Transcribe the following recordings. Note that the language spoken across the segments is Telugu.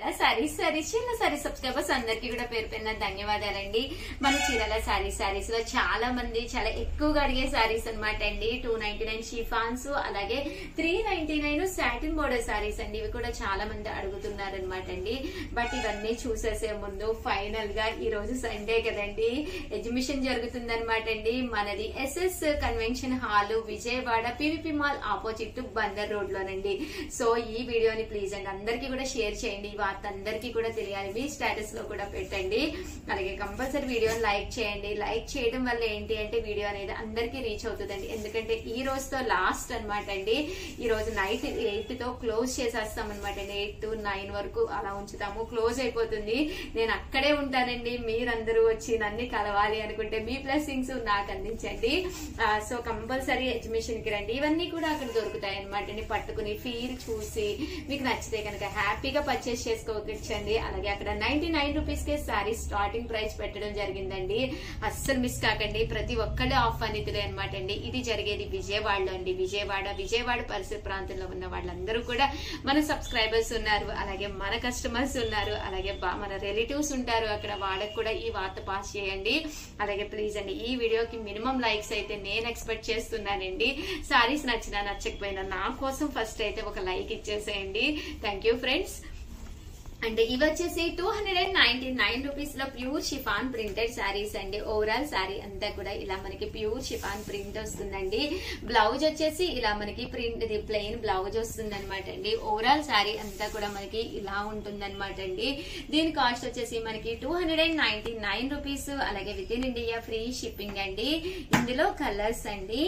చీరాల సారీస్ సారీస్ చిన్న సారీస్ సబ్స్క్రైబర్స్ అందరికీ కూడా పేరు పేరున ధన్యవాదాలండి మన చీరాల సారీస్ సారీస్ లో చాలా మంది చాలా ఎక్కువగా అడిగే సారీస్ అన్నమాట అండి టూ నైన్టీ నైన్ షిఫాన్స్ అలాగే three ninety nine satin border sarees అండి ఇవి కూడా చాలా మంది అడుగుతున్నారు అనమాట అండి బట్ ఇవన్నీ చూసేసే ముందు ఫైనల్ గా ఈ రోజు సండే కదండి ఎగ్జిబిషన్ జరుగుతుంది అనమాట అండి మనది SS convention hall Vijayawada PVP mall opposite Bandar road లోనండి సో ఈ వీడియోని ప్లీజ్ అండి అందరికీ కూడా షేర్ చేయండి ఈ వార్త అందరికీ కూడా తెలియాలి మీ స్టేటస్ లో కూడా పెట్టండి అలాగే కంపల్సరీ వీడియోని లైక్ చేయండి లైక్ చేయడం వల్ల ఏంటి అంటే వీడియో అనేది అందరికీ రీచ్ అవుతుందండి ఎందుకంటే ఈ రోజుతో లాస్ట్ అన్నమాట అండి ఈ రోజు నైట్ ఎయిట్ తో క్లోజ్ చేసేస్తాం అనమాట అండి ఎయిట్ టు నైన్ వరకు అలా ఉంచుతాము క్లోజ్ అయిపోతుంది నేను అక్కడే ఉంటానండి మీరందరూ వచ్చి నన్ను కలవాలి అనుకుంటే మీ బ్లెస్సింగ్స్ నాకు అందించండి ఆ, సో కంపల్సరీ ఎగ్జిబిషన్ కి రండి ఇవన్నీ కూడా అక్కడ దొరుకుతాయి అనమాట అండి పట్టుకుని ఫీల్ చూసి మీకు నచ్చితే కనుక హ్యాపీగా పర్చేస్ చేసుకోవచ్చండి అలాగే అక్కడ నైన్టీ నైన్ రూపీస్ కే సారీ స్టార్టింగ్ ప్రైస్ పెట్టడం జరిగిందండి అస్సలు మిస్ కాకండి ప్రతి ఒక్కళ్ళు ఆఫ్ అనితులే అనమాట అండి ఇది జరిగేది విజయవాడలో అండి విజయవాడ విజయవాడ పరిసర ప్రాంతంలో ఉన్న వాళ్ళందరూ కూడా మన సబ్స్క్రైబర్స్ ఉన్నారు అలాగే మన కస్టమర్స్ ఉన్నారు అలాగే బా- మన రిలేటివ్స్ ఉంటారు అక్కడ వాళ్ళకి కూడా ఈ వార్త పాస్ చేయండి అలాగే ప్లీజ్ అండి ఈ వీడియోకి మినిమం లైక్స్ అయితే నేను ఎక్స్పెక్ట్ చేస్తున్నానండి సారీస్ నచ్చినా నచ్చకపోయినా నా కోసం ఫస్ట్ అయితే ఒక లైక్ ఇచ్చేసేయండి థ్యాంక్ యూ ఫ్రెండ్స్ అండ్ ఇవి వచ్చేసి two hundred and ninety nine rupees లో ప్యూర్ షిఫాన్ ప్రింటెడ్ శారీస్ అండి ఓవరాల్ శారీ అంతా కూడా ఇలా మనకి ప్యూర్ షిఫాన్ ప్రింట్ వస్తుందండి బ్లౌజ్ వచ్చేసి ఇలా మనకి ప్రింట్ ఇది ప్లెయిన్ బ్లౌజ్ వస్తుంది అనమాట అండి ఓవరాల్ శారీ అంతా కూడా మనకి ఇలా ఉంటుంది అనమాట అండి దీని కాస్ట్ వచ్చేసి మనకి two hundred and ninety nine rupees అలాగే within India free shipping అండి ఇందులో కలర్స్ అండి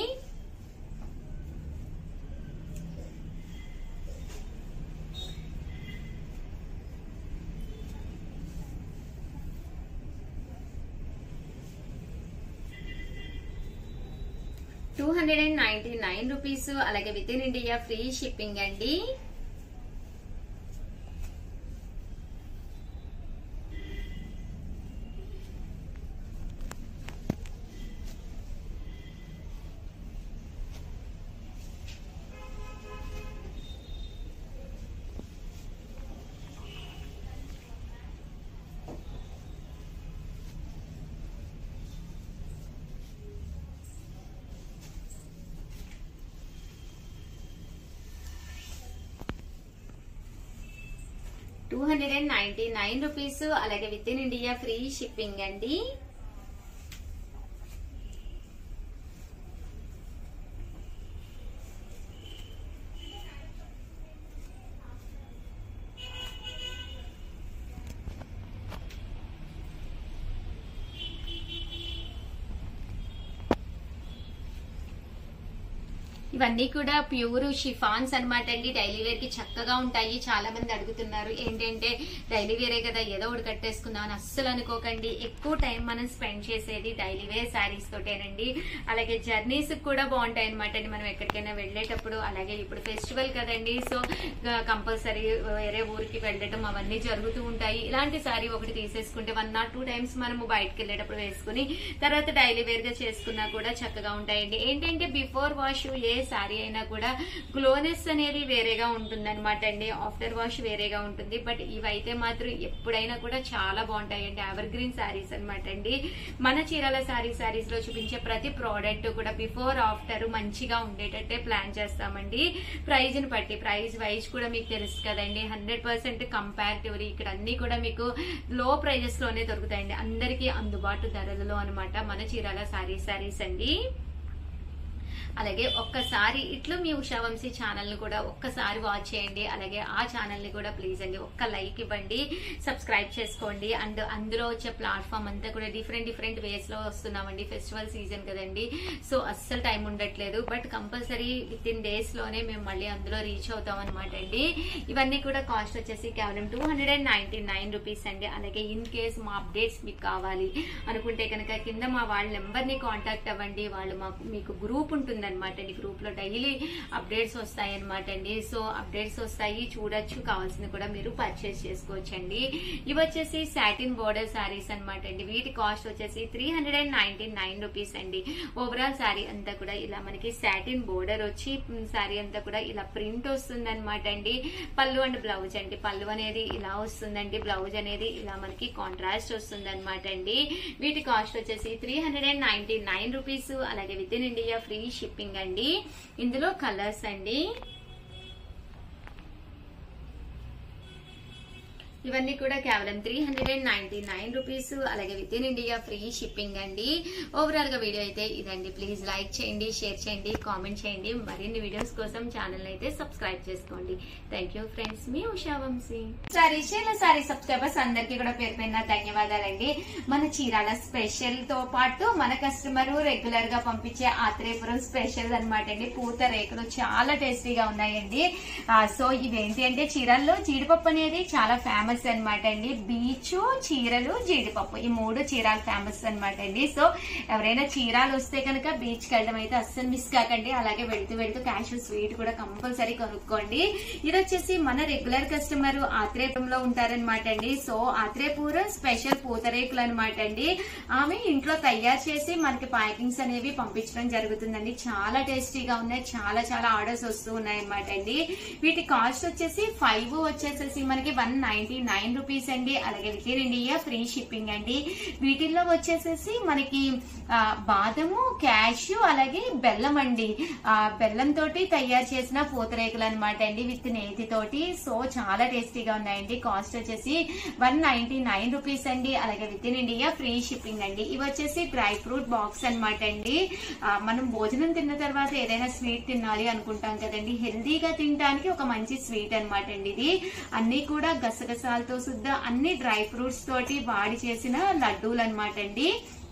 two hundred and ninety nine rupees అలాగే within India free shipping అండి two hundred and ninety nine rupees అలాగే within India free shipping అండి ఇవన్నీ కూడా ప్యూర్ షిఫాన్స్ అన్నమాట అండి డైలీ వేర్ కి చక్కగా ఉంటాయి చాలా మంది అడుగుతున్నారు ఏంటంటే డైలీ వేరే కదా ఏదో ఒకటి కట్టేసుకుందాం అని అస్సలు అనుకోకండి ఎక్కువ టైం మనం స్పెండ్ చేసేది డైలీ వేర్ శారీస్ తోటేనండి అలాగే జర్నీస్ కూడా బాగుంటాయి అనమాట అండి మనం ఎక్కడికైనా వెళ్ళేటప్పుడు అలాగే ఇప్పుడు ఫెస్టివల్ కదండి సో కంపల్సరీ వేరే ఊరికి వెళ్ళటం అవన్నీ జరుగుతూ ఉంటాయి ఇలాంటి శారీ ఒకటి తీసేసుకుంటే వన్ నాట్ టూ టైమ్స్ మనము బయటకు వెళ్ళేటప్పుడు వేసుకుని తర్వాత డైలీ వేర్ గా చేసుకున్నా కూడా చక్కగా ఉంటాయండి ఏంటంటే బిఫోర్ వాష్ ఏ శారీ అయినా కూడా గ్లోనెస్ అనేది వేరేగా ఉంటుంది అనమాట అండి ఆఫ్టర్ వాష్ వేరేగా ఉంటుంది బట్ ఇవైతే మాత్రం ఎప్పుడైనా కూడా చాలా బాగుంటాయండి ఎవర్ గ్రీన్ శారీస్ అనమాట అండి మన చీరాల శారీ శారీస్ లో చూపించే ప్రతి ప్రోడక్ట్ కూడా బిఫోర్ ఆఫ్టర్ మంచిగా ఉండేటట్టే ప్లాన్ చేస్తామండి ప్రైజ్ ని బట్టి ప్రైస్ వైజ్ కూడా మీకు తెలుసు కదండి హండ్రెడ్ పర్సెంట్ కంపారిటివ్లీ ఇక్కడ అన్ని కూడా మీకు లో ప్రైజెస్ లోనే దొరుకుతాయండి అందరికీ అందుబాటు ధరలలో అనమాట మన చీరాల శారీ శారీస్ అండి అలాగే ఒక్కసారి ఇట్లు మీ ఉషావంశీ ఛానల్ ని కూడా ఒక్కసారి వాచ్ చేయండి అలాగే ఆ ఛానల్ ని కూడా ప్లీజ్ అండి ఒక్క లైక్ ఇవ్వండి సబ్స్క్రైబ్ చేసుకోండి అండ్ అందులో వచ్చే ప్లాట్ఫామ్ అంతా కూడా డిఫరెంట్ డిఫరెంట్ వేస్ లో వస్తున్నామండి ఫెస్టివల్ సీజన్ కదండి సో అస్సలు టైం ఉండట్లేదు but compulsory within days లోనే మేము మళ్ళీ అందులో రీచ్ అవుతాం అనమాట అండి ఇవన్నీ కూడా కాస్ట్ వచ్చేసి కేవలం two hundred and ninety nine rupees అండి అలాగే ఇన్ కేస్ మా అప్డేట్స్ మీకు కావాలి అనుకుంటే కనుక కింద మా వాళ్ళ నెంబర్ ని కాంటాక్ట్ అవ్వండి వాళ్ళు మాకు మీకు గ్రూప్ ఉంటుంది అనమాట అండి గ్రూప్ లో డైలీ అప్డేట్స్ వస్తాయి అనమాట అండి సో అప్డేట్స్ వస్తాయి చూడొచ్చు కావాల్సింది కూడా మీరు పర్చేస్ చేసుకోవచ్చండి ఇవి వచ్చేసి సాటిన్ బోర్డర్ శారీస్ అనమాట అండి వీటి కాస్ట్ వచ్చేసి three hundred and ninety nine rupees అండి ఓవరాల్ శారీ అంతా కూడా ఇలా మనకి సాటిన్ బోర్డర్ వచ్చి శారీ అంతా కూడా ఇలా ప్రింట్ వస్తుంది అనమాట అండి పళ్ళు అండ్ బ్లౌజ్ అండి పళ్ళు అనేది ఇలా వస్తుందండి బ్లౌజ్ అనేది ఇలా మనకి కాంట్రాస్ట్ వస్తుంది అనమాట అండి వీటి కాస్ట్ వచ్చేసి three hundred and ninety nine rupees అలాగే within India free shipping అండి ఇందులో కలర్స్ అండి ఇవన్నీ కూడా కేవలం three hundred and ninety nine rupees అలాగే within India free shipping అండి ఓవరాల్ గా వీడియో అయితే ఇదండి ప్లీజ్ లైక్ చేయండి షేర్ చేయండి కామెంట్ చేయండి మరిన్ని వీడియోస్ కోసం ఛానల్ అయితే సబ్స్క్రైబ్ చేసుకోండి థ్యాంక్ యూ ఫ్రెండ్స్ మీ ఉషా వంశీ సారీ చీల సారీ సబ్స్క్రైబర్స్ అందరికీ కూడా పేరు పైన ధన్యవాదాలండి మన చీరాల స్పెషల్ తో పాటు మన కస్టమర్ రెగ్యులర్ గా పంపించే ఆత్రేయపురం స్పెషల్ అనమాట అండి పూత రేకులు చాలా టేస్టీగా ఉన్నాయండి ఆ, సో ఇవేంటి అంటే చీరల్లో జీడిపప్పు అనేది చాలా ఫేమస్ అన్నమాట అండి బీచ్ చీరలు జీడిపప్పు ఈ మూడు చీరాలు ఫేమస్ అన్నమాట అండి సో ఎవరైనా చీరాలు వస్తే కనుక బీచ్ కి వెళ్ళడం అయితే అస్సలు మిస్ కాకండి అలాగే వెళ్తూ వెళ్తూ క్యాషు స్వీట్ కూడా కంపల్సరీ కొనుక్కోండి ఇది వచ్చేసి మన రెగ్యులర్ కస్టమర్ ఆత్రేపురంలో ఉంటారనమాట అండి సో ఆత్రేపురం స్పెషల్ పూతరేకులు అనమాట అండి ఆమె ఇంట్లో తయారు చేసి మనకి ప్యాకింగ్స్ అనేవి పంపించడం జరుగుతుందండి చాలా టేస్టీగా ఉన్నాయి చాలా చాలా ఆర్డర్స్ వస్తూ ఉన్నాయి అనమాట అండి వీటి కాస్ట్ వచ్చేసి ఫైవ్ వచ్చేసేసి మనకి వన్ నైన్టీ నైన్ రూపీస్ అండి అలాగే within India free shipping అండి వీటిల్లో వచ్చేసేసి మనకి ఆ, బాదము క్యాష్యూ అలాగే బెల్లం అండి ఆ, బెల్లం తోటి తయారు చేసిన పూతరేకులు అనమాట అండి విత్ నేతి తోటి సో చాలా టేస్టీగా ఉన్నాయండి కాస్ట్ వచ్చేసి వన్ నైన్టీ నైన్ రూపీస్ అండి అలాగే within India free shipping అండి ఇవి వచ్చేసి డ్రై ఫ్రూట్ బాక్స్ అనమాట అండి ఆ, మనం భోజనం తిన్న తర్వాత ఏదైనా స్వీట్ తినాలి అనుకుంటాం కదండి హెల్దీగా తినడానికి ఒక మంచి స్వీట్ అనమాట అండి ఇది అన్ని కూడా గసగసాలతో సుద్దా అన్ని డ్రై ఫ్రూట్స్ తోటి వాడి చేసిన లడ్డూలు అనమాట అండి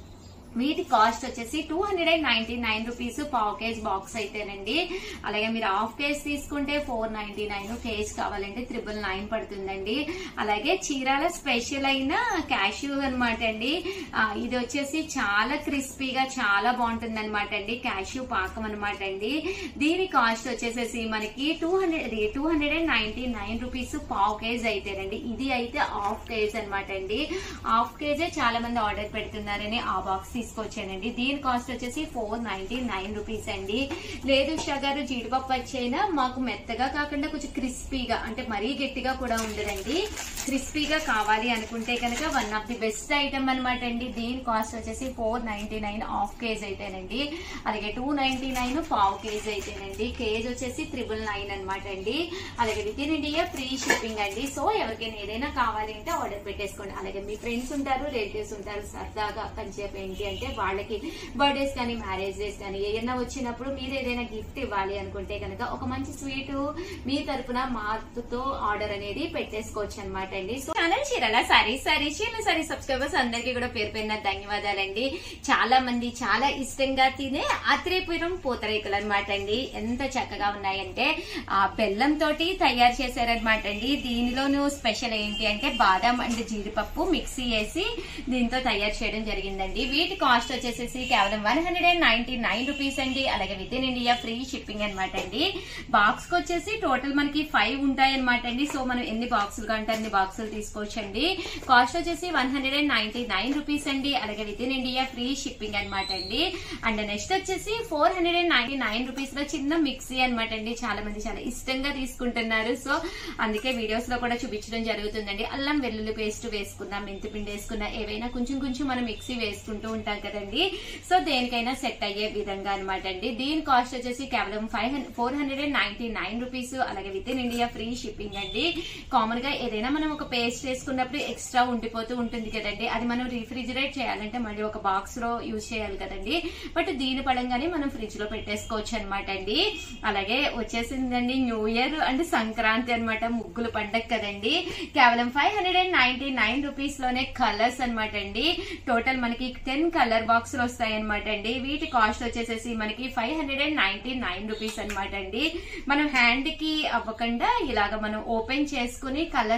వీటి కాస్ట్ వచ్చేసి two hundred and ninety nine rupees పావు కేజ్ బాక్స్ అయితేనండి అలాగే మీరు హాఫ్ కేజ్ తీసుకుంటే ఫోర్ నైన్టీ నైన్ కేజ్ కావాలంటే త్రిబుల్ నైన్ పడుతుందండి అలాగే చీరాల స్పెషల్ అయిన క్యాష్యూ అనమాట అండి ఆ, ఇది వచ్చేసి చాలా క్రిస్పీగా చాలా బాగుంటుంది అనమాట అండి క్యాష్యూ పాకం అనమాట అండి దీని కాస్ట్ వచ్చేసేసి మనకి two hundred two hundred and ninety nine rupees పావు కేజ్ అయితేనండి ఇది అయితే హాఫ్ కేజ్ అనమాట అండి హాఫ్ కేజే చాలా మంది ఆర్డర్ పెడుతున్నారని ఆ బాక్స్ తీసుకొచ్చానండి దీని కాస్ట్ వచ్చేసి ఫోర్ నైన్టీ నైన్ రూపీస్ అండి లేదు ఉషా గారు జీడిపప్పు వచ్చైనా మాకు మెత్తగా కాకుండా కొంచెం క్రిస్పీగా అంటే మరీ గట్టిగా కూడా ఉండదండి క్రిస్పీగా కావాలి అనుకుంటే కనుక one of the best item అనమాట అండి దీని కాస్ట్ వచ్చేసి four ninety nine half kg అయితేనండి అలాగే టూ నైన్టీ నైన్ పావు కేజీ అయితేనండి కేజ్ వచ్చేసి త్రిబుల్ నైన్ అనమాట అండి అలాగే within India free shipping అండి సో ఎవరికైనా ఏదైనా కావాలి అంటే ఆర్డర్ పెట్టేసుకోండి అలాగే మీ ఫ్రెండ్స్ ఉంటారు రిలేటివ్స్ ఉంటారు సరదాగా కంచేపు ఏంటి అంటే వాళ్ళకి బర్త్డేస్ కానీ మ్యారేజెస్ కానీ ఏదైనా వచ్చినప్పుడు మీరు ఏదైనా గిఫ్ట్ ఇవ్వాలి అనుకుంటే కనుక ఒక మంచి స్వీట్ మీ తరపున మాతో ఆర్డర్ అనేది పెట్టేసుకోవచ్చు అనమాట అండి సో ఛానల్ చీరల సారీ సారీ చీరల సారీ సబ్స్క్రైబర్స్ అందరికీ కూడా పేరు పేరున ధన్యవాదాలండి చాలా మంది చాలా ఇష్టంగా తినే ఆత్రేయపురం పూతరేకులు అనమాట అండి ఎంత చక్కగా ఉన్నాయంటే ఆ బెల్లం తోటి తయారు చేశారనమాట అండి దీనిలోను స్పెషల్ ఏంటి అంటే బాదం అండ్ జీడిపప్పు మిక్సీ వేసి దీంతో తయారు చేయడం జరిగిందండి వీటి కాస్ట్ వచ్చేసేసి కేవలం one hundred and ninety nine rupees అండి అలాగే within India free shipping అనమాట అండి బాక్స్ కి వచ్చేసి టోటల్ మనకి ఫైవ్ ఉంటాయి అనమాట అండి సో మనం ఎన్ని బాక్సులు కంటే అన్ని బాక్సులు తీసుకోవచ్చండి కాస్ట్ వచ్చేసి one hundred and ninety nine rupees అండి అలాగే within India free shipping అనమాట అండి అండ్ నెక్స్ట్ వచ్చేసి four hundred and ninety nine rupees లో చిన్న మిక్సీ అనమాట అండి చాలా మంది చాలా ఇష్టంగా తీసుకుంటున్నారు సో అందుకే వీడియోస్ లో కూడా చూపించడం జరుగుతుందండి అల్లం వెల్లుల్లి పేస్ట్ వేసుకున్నా మెంతి పిండి వేసుకున్నా ఏవైనా కొంచెం కొంచెం మనం మిక్సీ వేసుకుంటూ ఉంటాం కదండి సో దేనికైనా సెట్ అయ్యే విధంగా అనమాట అండి దీని కాస్ట్ వచ్చేసి కేవలం five four hundred and ninety nine rupees అలాగే within India free shipping అండి కామన్ గా ఏదైనా మనం ఒక పేస్ట్ వేసుకున్నప్పుడు ఎక్స్ట్రా ఉండిపోతూ ఉంటుంది కదండి అది మనం రిఫ్రిజిరేట్ చేయాలంటే మళ్ళీ ఒక బాక్స్ లో యూజ్ చేయాలి కదండి బట్ దీని పడంగానే మనం ఫ్రిడ్జ్ లో పెట్టేసుకోవచ్చు అనమాట అండి అలాగే వచ్చేసిందండి న్యూ ఇయర్ అండ్ సంక్రాంతి అన్నమాట ముగ్గులు పండగ కదండి కేవలం five hundred and ninety nine rupees లోనే కలర్స్ అనమాట అండి టోటల్ మనకి టెన్ కలర్ బాక్స్ వస్తాయి అనమాట అండి వీటి కాస్ట్ వచ్చేసేసి మనకి five hundred and ninety nine rupees అనమాట అండి మనం హ్యాండ్ కి అవ్వకుండా ఇలాగ మనం ఓపెన్ చేసుకుని కలర్స్ అనేవి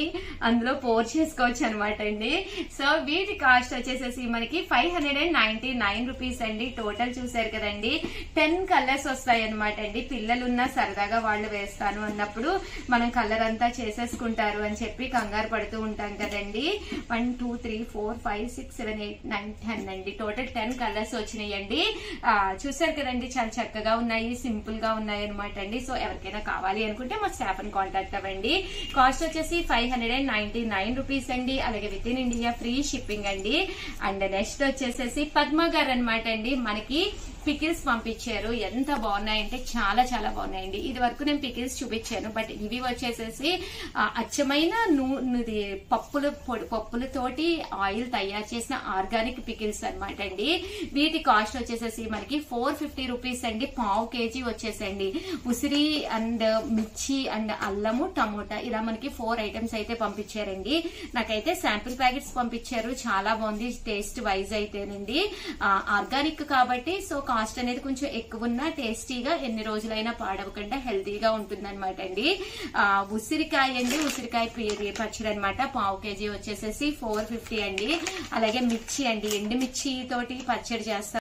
మనకి అందులో పోర్ చేసుకోవచ్చు అనమాట అండి సో వీటి కాస్ట్ వచ్చేసేసి మనకి five hundred and ninety nine rupees అండి టోటల్ చూసారు కదండి టెన్ కలర్స్ వస్తాయి అనమాట అండి పిల్లలున్నా సరదాగా వాళ్ళు వేస్తాను అన్నప్పుడు మనం కలర్ అంతా చేసేసుకుంటారు అని చెప్పి కంగారు పడుతూ ఉంటాం కదండి one two three four five six seven eight nine ten అండి టోటల్ టెన్ కలర్స్ వచ్చినాయండి ఆ, చూసారు కదండి చాలా చక్కగా ఉన్నాయి సింపుల్ గా ఉన్నాయి అనమాట అండి సో ఎవరికైనా కావాలి అనుకుంటే మా స్టాఫ్ ని కాంటాక్ట్ అవ్వండి కాస్ట్ వచ్చేసి five hundred and ninety nine rupees అండి అలాగే within India free shipping అండి అండ్ నెక్స్ట్ వచ్చేసేసి పద్మ గారు అనమాట అండి మనకి పికిల్స్ పంపించారు ఎంత బాగున్నాయంటే చాలా చాలా బాగున్నాయండి ఇది వరకు నేను పికిల్స్ చూపించాను బట్ ఇవి వచ్చేసేసి ఆ, అచ్చమైన నూనె పప్పులు పొడి పప్పులతోటి ఆయిల్ తయారు చేసిన ఆర్గానిక్ పికిల్స్ అన్నమాట అండి వీటి కాస్ట్ వచ్చేసేసి మనకి ఫోర్ ఫిఫ్టీ రూపీస్ అండి పావు కేజీ వచ్చేసండి ఉసిరి అండ్ మిర్చి అండ్ అల్లము టమోటా ఇలా మనకి ఫోర్ ఐటమ్స్ అయితే పంపించారండి నాకైతే శాంపిల్ ప్యాకెట్స్ పంపించారు చాలా బాగుంది టేస్ట్ వైజ్ అయితేనండి ఆర్గానిక్ కాబట్టి సో కాస్ట్ అనేది కొంచెం ఎక్కువ ఉన్నా టేస్టీగా ఎన్ని రోజులైనా పాడవకుండా హెల్తీగా ఉంటుంది అనమాట అండి ఆ, ఉసిరికాయ అండి ఉసిరికాయ పి- పచ్చడి అనమాట పావు కేజీ వచ్చేసేసి ఫోర్ ఫిఫ్టీ అండి అలాగే మిర్చి అండి ఎండు మిర్చి తోటి పచ్చడి చేస్తారు